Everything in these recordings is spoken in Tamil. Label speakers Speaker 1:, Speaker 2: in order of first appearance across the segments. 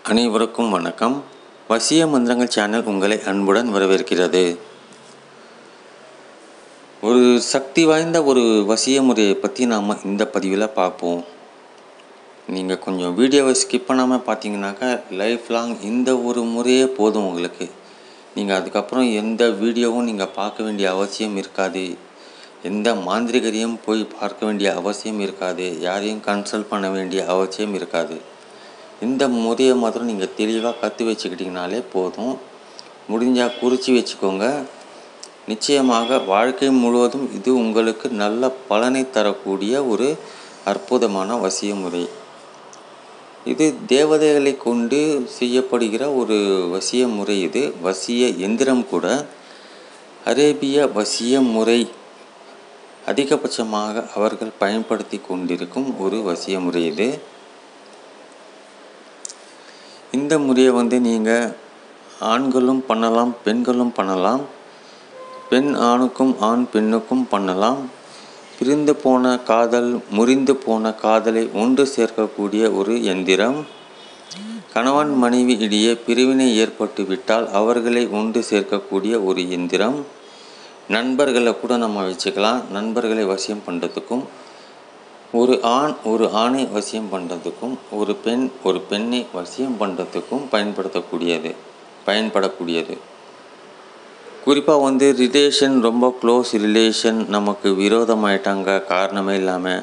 Speaker 1: அனைவருக்கும் வணக்கம் வசிய மந்திரங்கள் சேனல் உங்களை அன்புடன் வரவேற்கிறது ஒரு சக்தி வாய்ந்த ஒரு வசிய முறையை பற்றி நாம் இந்த பதிவில் பார்ப்போம் நீங்கள் கொஞ்சம் வீடியோவை ஸ்கிப் பண்ணாமல் பார்த்தீங்கன்னாக்கா லைஃப் லாங் இந்த ஒரு முறையே போதும் உங்களுக்கு நீங்கள் அதுக்கப்புறம் எந்த வீடியோவும் நீங்கள் பார்க்க வேண்டிய அவசியம் இருக்காது எந்த மாந்திரிகரையும் போய் பார்க்க வேண்டிய அவசியம் இருக்காது யாரையும் கன்சல்ட் பண்ண வேண்டிய அவசியம் இருக்காது இந்த முறையை மாத்திரம் நீங்கள் தெளிவாக கற்று வச்சுக்கிட்டிங்கனாலே போதும் முடிஞ்சால் குறித்து வச்சுக்கோங்க நிச்சயமாக வாழ்க்கை முழுவதும் இது உங்களுக்கு நல்ல பலனை தரக்கூடிய ஒரு அற்புதமான வசிய முறை இது தேவதைகளை கொண்டு செய்யப்படுகிற ஒரு வசிய முறை இது வசிய எந்திரம் கூட அரேபிய வசிய முறை அதிகபட்சமாக அவர்கள் பயன்படுத்தி கொண்டிருக்கும் ஒரு வசிய முறை இது இந்த முறையை வந்து நீங்கள் ஆண்களும் பண்ணலாம் பெண்களும் பண்ணலாம் பெண் ஆணுக்கும் ஆண் பெண்ணுக்கும் பண்ணலாம் பிரிந்து போன காதல் முறிந்து போன காதலை ஒன்று சேர்க்கக்கூடிய ஒரு எந்திரம் கணவன் மனைவி இடையே பிரிவினை ஏற்பட்டு விட்டால் அவர்களை ஒன்று சேர்க்கக்கூடிய ஒரு எந்திரம் நண்பர்களை கூட நம்ம வச்சுக்கலாம் நண்பர்களை வசியம் பண்ணுறதுக்கும் ஒரு ஆண் ஒரு ஆணை வசியம் பண்ணுறதுக்கும் ஒரு பெண் ஒரு பெண்ணை வசியம் பண்ணுறதுக்கும் பயன்படுத்தக்கூடியது பயன்படக்கூடியது குறிப்பாக வந்து ரிலேஷன் ரொம்ப க்ளோஸ் ரிலேஷன் நமக்கு விரோதமாயிட்டாங்க காரணமே இல்லாமல்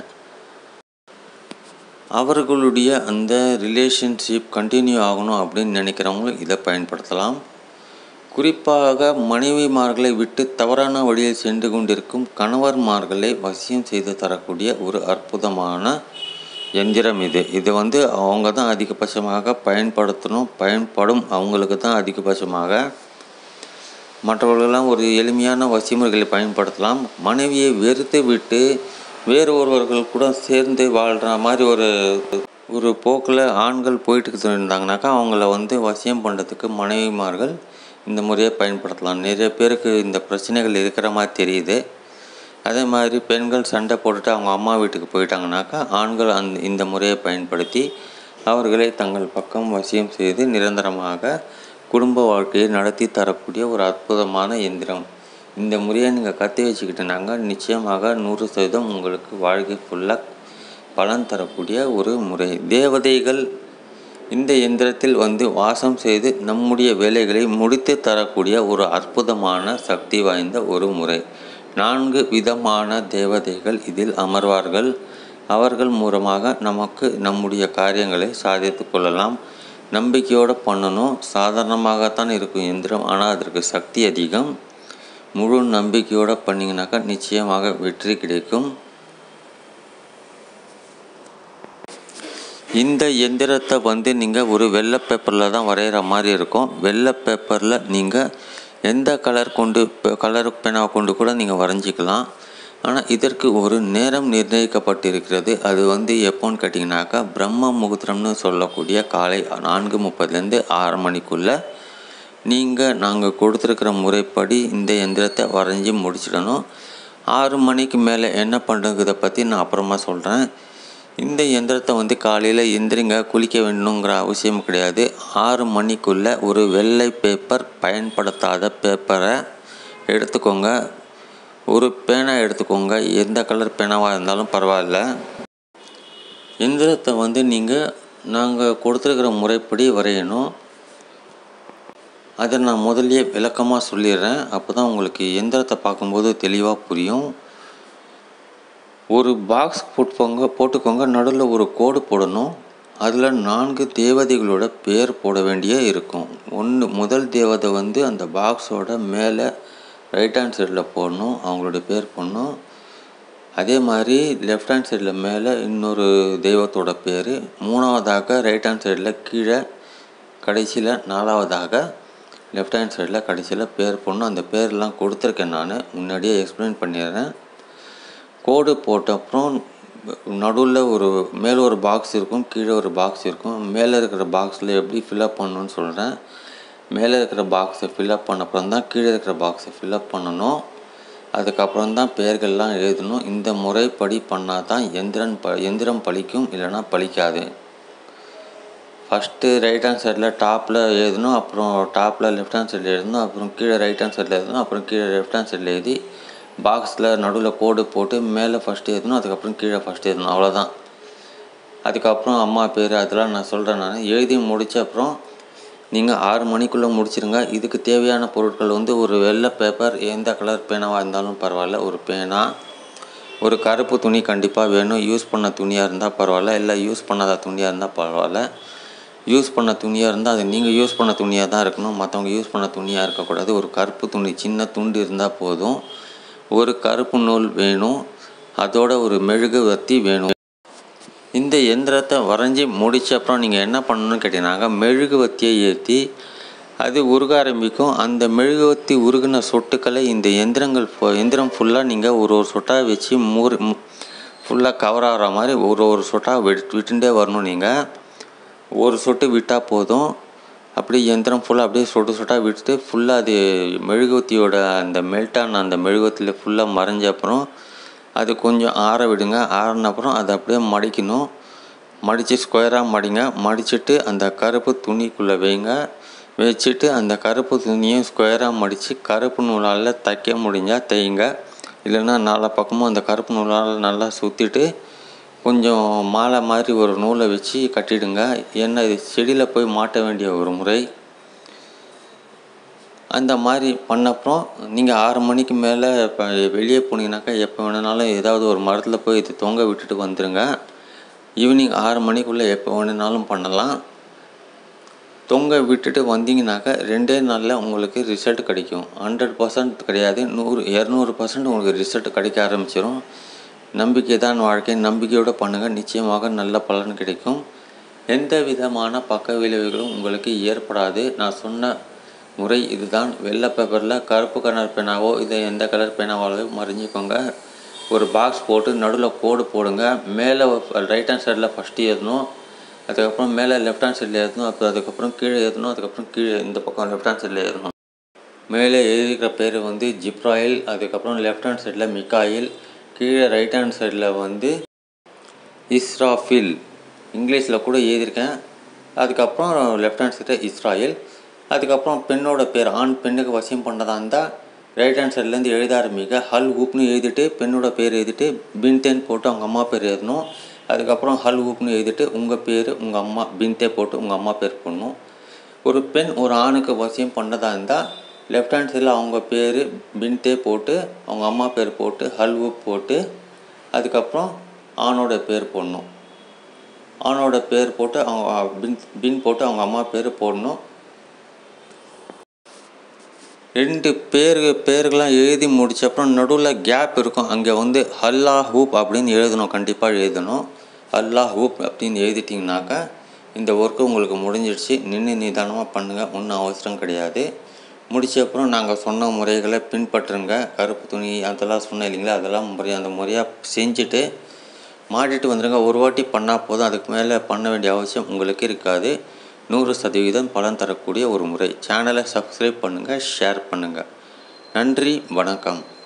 Speaker 1: அவர்களுடைய அந்த ரிலேஷன்ஷிப் கண்டினியூ ஆகணும் அப்படின்னு நினைக்கிறவங்க இதை பயன்படுத்தலாம் குறிப்பாக மனைவிமார்களை விட்டு தவறான வழியில் சென்று கொண்டிருக்கும் கணவர்மார்களை வசியம் செய்து தரக்கூடிய ஒரு அற்புதமான எந்திரம் இது இது வந்து அவங்க தான் அதிகபட்சமாக பயன்படுத்தணும் பயன்படும் அவங்களுக்கு தான் அதிகபட்சமாக மற்றவர்களெல்லாம் ஒரு எளிமையான வசிமுறைகளை பயன்படுத்தலாம் மனைவியை வெறுத்து விட்டு வேறு ஒருவர்கள் கூட சேர்ந்து வாழ்கிற மாதிரி ஒரு ஒரு போக்கில் ஆண்கள் போயிட்டு இருந்தாங்கனாக்கா அவங்கள வந்து வசியம் பண்ணுறதுக்கு மனைவிமார்கள் இந்த முறையை பயன்படுத்தலாம் நிறைய பேருக்கு இந்த பிரச்சனைகள் இருக்கிற மாதிரி தெரியுது அதே மாதிரி பெண்கள் சண்டை போட்டுட்டு அவங்க அம்மா வீட்டுக்கு போயிட்டாங்கனாக்கா ஆண்கள் அந்த இந்த முறையை பயன்படுத்தி அவர்களை தங்கள் பக்கம் வசியம் செய்து நிரந்தரமாக குடும்ப வாழ்க்கையை நடத்தி தரக்கூடிய ஒரு அற்புதமான எந்திரம் இந்த முறையை நீங்கள் கற்று வச்சுக்கிட்டனாங்க நிச்சயமாக நூறு சதவீதம் உங்களுக்கு வாழ்க்கை ஃபுல்லாக பலன் தரக்கூடிய ஒரு முறை தேவதைகள் இந்த எந்திரத்தில் வந்து வாசம் செய்து நம்முடைய வேலைகளை முடித்து தரக்கூடிய ஒரு அற்புதமான சக்தி வாய்ந்த ஒரு முறை நான்கு விதமான தேவதைகள் இதில் அமர்வார்கள் அவர்கள் மூலமாக நமக்கு நம்முடைய காரியங்களை சாதித்து கொள்ளலாம் நம்பிக்கையோடு பண்ணணும் சாதாரணமாகத்தான் இருக்கும் எந்திரம் ஆனால் அதற்கு சக்தி அதிகம் முழு நம்பிக்கையோடு பண்ணிங்கனாக்கா நிச்சயமாக வெற்றி கிடைக்கும் இந்த எந்திரத்தை வந்து நீங்கள் ஒரு வெள்ளை பேப்பரில் தான் வரைகிற மாதிரி இருக்கும் வெள்ளை பேப்பரில் நீங்கள் எந்த கலர் கொண்டு கலர் பேனாவை கொண்டு கூட நீங்கள் வரைஞ்சிக்கலாம் ஆனால் இதற்கு ஒரு நேரம் நிர்ணயிக்கப்பட்டிருக்கிறது அது வந்து எப்போன்னு கேட்டிங்கனாக்கா பிரம்ம முகூர்த்தம்னு சொல்லக்கூடிய காலை நான்கு முப்பதுலேருந்து ஆறு மணிக்குள்ளே நீங்கள் நாங்கள் கொடுத்துருக்கிற முறைப்படி இந்த எந்திரத்தை வரைஞ்சி முடிச்சிடணும் ஆறு மணிக்கு மேலே என்ன பண்ணுறதை பற்றி நான் அப்புறமா சொல்கிறேன் இந்த எந்திரத்தை வந்து காலையில் எந்திரிங்க குளிக்க வேணுங்கிற அவசியம் கிடையாது ஆறு மணிக்குள்ளே ஒரு வெள்ளை பேப்பர் பயன்படுத்தாத பேப்பரை எடுத்துக்கோங்க ஒரு பேனா எடுத்துக்கோங்க எந்த கலர் பேனாவாக இருந்தாலும் பரவாயில்ல எந்திரத்தை வந்து நீங்கள் நாங்கள் கொடுத்துருக்கிற முறைப்படி வரையணும் அதை நான் முதல்லையே விளக்கமாக சொல்லிடுறேன் அப்போ தான் உங்களுக்கு எந்திரத்தை பார்க்கும்போது தெளிவாக புரியும் ஒரு பாக்ஸ் போட்டுக்கோங்க போட்டுக்கோங்க நடுவில் ஒரு கோடு போடணும் அதில் நான்கு தேவதைகளோட பேர் போட வேண்டிய இருக்கும் ஒன்று முதல் தேவதை வந்து அந்த பாக்ஸோட மேலே ரைட் ஹேண்ட் சைடில் போடணும் அவங்களோட பேர் போடணும் அதே மாதிரி லெஃப்ட் ஹேண்ட் சைடில் மேலே இன்னொரு தெய்வத்தோட பேர் மூணாவதாக ரைட் ஹேண்ட் சைடில் கீழே கடைசியில் நாலாவதாக லெஃப்ட் ஹேண்ட் சைடில் கடைசியில் பேர் போடணும் அந்த பேர்லாம் கொடுத்துருக்கேன் நான் முன்னாடியே எக்ஸ்பிளைன் பண்ணிடுறேன் கோடு போட்ட அப்புறம் நடுவில் ஒரு மேலே ஒரு பாக்ஸ் இருக்கும் கீழே ஒரு பாக்ஸ் இருக்கும் மேலே இருக்கிற பாக்ஸில் எப்படி ஃபில்அப் பண்ணணும்னு சொல்கிறேன் மேலே இருக்கிற பாக்ஸை ஃபில்அப் பண்ண அப்புறம் தான் கீழே இருக்கிற பாக்ஸை ஃபில்அப் பண்ணணும் அதுக்கப்புறம் தான் பெயர்கள்லாம் எழுதணும் இந்த முறைப்படி பண்ணால் தான் எந்திரன் ப எந்திரம் பழிக்கும் இல்லைன்னா பழிக்காது ஃபஸ்ட்டு ரைட் ஹேண்ட் சைடில் டாப்பில் எழுதணும் அப்புறம் டாப்பில் லெஃப்ட் ஹேண்ட் சைடில் எழுதணும் அப்புறம் கீழே ரைட் ஹேண்ட் சைடில் எழுதணும் அப்புறம் கீழே லெஃப்ட் ஹேண்ட் சைடில் எழுதி பாக்ஸில் நடுவில் கோடு போட்டு மேலே ஃபஸ்ட்டு எழுதணும் அதுக்கப்புறம் கீழே ஃபஸ்ட்டு எழுதணும் அவ்வளோதான் அதுக்கப்புறம் அம்மா பேர் அதெல்லாம் நான் சொல்கிறேன் நான் எழுதி முடித்த அப்புறம் நீங்கள் ஆறு மணிக்குள்ளே முடிச்சிருங்க இதுக்கு தேவையான பொருட்கள் வந்து ஒரு வெள்ளை பேப்பர் எந்த கலர் பேனாவாக இருந்தாலும் பரவாயில்ல ஒரு பேனா ஒரு கருப்பு துணி கண்டிப்பாக வேணும் யூஸ் பண்ண துணியாக இருந்தால் பரவாயில்ல இல்லை யூஸ் பண்ணாத துணியாக இருந்தால் பரவாயில்ல யூஸ் பண்ண துணியாக இருந்தால் அது நீங்கள் யூஸ் பண்ண துணியாக தான் இருக்கணும் மற்றவங்க யூஸ் பண்ண துணியாக இருக்கக்கூடாது ஒரு கருப்பு துணி சின்ன துண்டு இருந்தால் போதும் ஒரு கருப்பு நூல் வேணும் அதோட ஒரு மெழுகு வத்தி வேணும் இந்த எந்திரத்தை வரைஞ்சி முடிச்ச அப்புறம் நீங்கள் என்ன பண்ணணும்னு கேட்டீங்கன்னாக்க மெழுகுவத்தியை ஏற்றி அது உருக ஆரம்பிக்கும் அந்த மெழுகுவத்தி உருகின சொட்டுக்களை இந்த எந்திரங்கள் ஃபு- எந்திரம் ஃபுல்லாக நீங்கள் ஒரு ஒரு சொட்டாக வச்சு மூறு ஃபுல்லாக கவர் ஆகிற மாதிரி ஒரு ஒரு சொட்டாக விட்டு விட்டுட்டே வரணும் நீங்கள் ஒரு சொட்டு விட்டால் போதும் அப்படியே எந்திரம் ஃபுல்லாக அப்படியே சொட்டு சொட்டாக விட்டுட்டு ஃபுல்லாக அது மெழுகுவத்தியோட அந்த மெல்ட்டான அந்த மெழுகுவத்தியில் ஃபுல்லாக மறைஞ்ச அப்புறம் அது கொஞ்சம் ஆற விடுங்க ஆறின அப்புறம் அதை அப்படியே மடிக்கணும் மடித்து ஸ்கொயராக மடிங்க மடிச்சிட்டு அந்த கருப்பு துணிக்குள்ளே வைங்க வச்சுட்டு அந்த கருப்பு துணியை ஸ்கொயராக மடித்து கருப்பு நூலால் தைக்க முடிஞ்சால் தைங்க இல்லைன்னா நாலா பக்கமும் அந்த கருப்பு நூலால் நல்லா சுற்றிட்டு கொஞ்சம் மாலை மாதிரி ஒரு நூலை வச்சு கட்டிடுங்க ஏன்னா இது செடியில் போய் மாட்ட வேண்டிய ஒரு முறை அந்த மாதிரி பண்ணப்புறம் நீங்கள் ஆறு மணிக்கு மேலே இப்போ வெளியே போனீங்கன்னாக்கா எப்போ வேணுனாலும் ஏதாவது ஒரு மரத்தில் போய் இது தொங்க விட்டுட்டு வந்துடுங்க ஈவினிங் ஆறு மணிக்குள்ளே எப்போ வேணுனாலும் பண்ணலாம் தொங்க விட்டுட்டு வந்தீங்கன்னாக்கா ரெண்டே நாளில் உங்களுக்கு ரிசல்ட் கிடைக்கும் ஹண்ட்ரட் பர்சன்ட் கிடையாது நூறு இரநூறு பர்சன்ட் உங்களுக்கு ரிசல்ட் கிடைக்க ஆரம்பிச்சிடும் நம்பிக்கை தான் வாழ்க்கை நம்பிக்கையோடு பண்ணுங்கள் நிச்சயமாக நல்ல பலன் கிடைக்கும் எந்த விதமான பக்க விளைவுகளும் உங்களுக்கு ஏற்படாது நான் சொன்ன முறை இதுதான் வெள்ளை பேப்பரில் கருப்பு கலர் பேனாவோ இல்லை எந்த கலர் பேனாவாலோ மறைஞ்சிக்கோங்க ஒரு பாக்ஸ் போட்டு நடுவில் கோடு போடுங்க மேலே ரைட் ஹேண்ட் சைடில் ஃபஸ்ட்டு எழுதணும் அதுக்கப்புறம் மேலே லெஃப்ட் ஹேண்ட் சைடில் எழுதணும் அப்புறம் அதுக்கப்புறம் கீழே எழுதணும் அதுக்கப்புறம் கீழே இந்த பக்கம் லெஃப்ட் ஹேண்ட் சைடில் எழுதணும் மேலே எழுதிக்கிற பேர் வந்து ஜிப்ராயில் அதுக்கப்புறம் லெஃப்ட் ஹேண்ட் சைடில் மிக்காயில் கீழே ரைட் ஹேண்ட் சைடில் வந்து இஸ்ராஃபில் இங்கிலீஷில் கூட எழுதியிருக்கேன் அதுக்கப்புறம் லெஃப்ட் ஹேண்ட் சைடில் இஸ்ராயல் அதுக்கப்புறம் பெண்ணோட பேர் ஆண் பெண்ணுக்கு வசியம் பண்ணதா இருந்தால் ரைட் ஹேண்ட் சைட்லேருந்து எழுத ஆரம்பிக்க ஹல் ஹூப்னு எழுதிட்டு பெண்ணோட பேர் எழுதிட்டு பின்டேன் போட்டு அவங்க அம்மா பேர் எழுதணும் அதுக்கப்புறம் ஹல் ஹூப்னு எழுதிட்டு உங்கள் பேர் உங்கள் அம்மா பின்டே போட்டு உங்கள் அம்மா பேர் போடணும் ஒரு பெண் ஒரு ஆணுக்கு வசியம் பண்ணதா இருந்தால் லெஃப்ட் ஹேண்ட் சைடில் அவங்க பேர் பின்டே போட்டு அவங்க அம்மா பேர் போட்டு ஹல் ஹூப் போட்டு அதுக்கப்புறம் ஆணோட பேர் போடணும் ஆணோட பேர் போட்டு அவங்க பின் பின் போட்டு அவங்க அம்மா பேர் போடணும் ரெண்டு பேர் பேர்கள்லாம் எழுதி முடிச்ச அப்புறம் நடுவில் கேப் இருக்கும் அங்கே வந்து அல்லா ஹூப் அப்படின்னு எழுதணும் கண்டிப்பாக எழுதணும் அல்லா ஹூப் அப்படின்னு எழுதிட்டிங்கனாக்கா இந்த ஒர்க்கு உங்களுக்கு முடிஞ்சிடுச்சு நின்று நிதானமாக பண்ணுங்கள் ஒன்றும் அவசரம் கிடையாது முடிச்ச அப்புறம் நாங்கள் சொன்ன முறைகளை பின்பற்றுங்க கருப்பு துணி அதெல்லாம் சொன்னேன் இல்லைங்களா அதெல்லாம் முறை அந்த முறையாக செஞ்சுட்டு மாட்டிட்டு வந்துடுங்க ஒரு வாட்டி பண்ணால் போதும் அதுக்கு மேலே பண்ண வேண்டிய அவசியம் உங்களுக்கு இருக்காது நூறு சதவீதம் பலன் தரக்கூடிய ஒரு முறை சேனலை சப்ஸ்கிரைப் பண்ணுங்கள் ஷேர் பண்ணுங்கள் நன்றி வணக்கம்